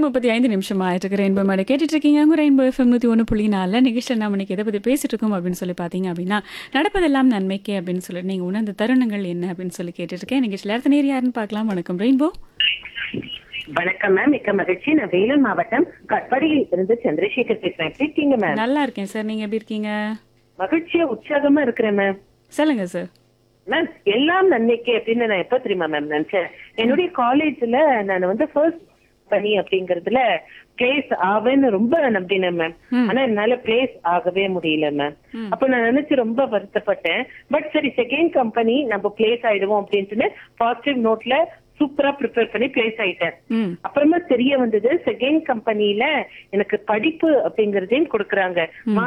முப்பத்தி ஐந்து நிமிஷம் ஆயிட்டு இருக்கு ரெயின்போ மேடம் கேட்டுட்டு இருக்கீங்க உங்க ரெயின்போ எஃப்எம் நூற்றி ஒன்று புள்ளி நாலில் நிகழ்ச்சியில் நம்ம இன்னைக்கு எதை பற்றி பேசிட்டு இருக்கோம் அப்படின்னு சொல்லி பார்த்தீங்க அப்படின்னா நடப்பதெல்லாம் நன்மைக்கே அப்படின்னு சொல்லி நீங்கள் உணர்ந்த தருணங்கள் என்ன அப்படின்னு சொல்லி கேட்டுட்டு இருக்கேன் நிகழ்ச்சியில் அடுத்த நேர் யாருன்னு பார்க்கலாம் வணக்கம் ரெயின்போ வணக்கம் மேம் மிக்க மகிழ்ச்சி நான் வேலூர் மாவட்டம் கட்பாடியில் இருந்து சந்திரசேகர் பேசுறேன் எப்படி இருக்கீங்க மேம் நல்லா இருக்கேன் சார் நீங்கள் எப்படி இருக்கீங்க மகிழ்ச்சியா உற்சாகமா இருக்கிறேன் மேம் சொல்லுங்க சார் மேம் எல்லாம் நன்மைக்கு அப்படின்னு நான் எப்ப தெரியுமா மேம் நினைச்சேன் என்னுடைய காலேஜ்ல நான் வந்து ஃபர்ஸ்ட் பணி அப்படிங்கறதுல பிளேஸ் ஆவேன்னு ரொம்ப நம்பினேன் மேம் ஆனா என்னால பிளேஸ் ஆகவே முடியல மேம் அப்ப நான் நினைச்சு ரொம்ப வருத்தப்பட்டேன் பட் சரி செகண்ட் கம்பெனி நம்ம பிளேஸ் ஆயிடுவோம் அப்படின்ட்டு பாசிட்டிவ் நோட்ல சூப்பரா ப்ரிப்பேர் பண்ணி பிளேஸ் ஆயிட்டேன் ம் அப்புறமா தெரிய வந்தது செகண்ட் கம்பெனில எனக்கு படிப்பு அப்படிங்கறதையும் கொடுக்கறாங்க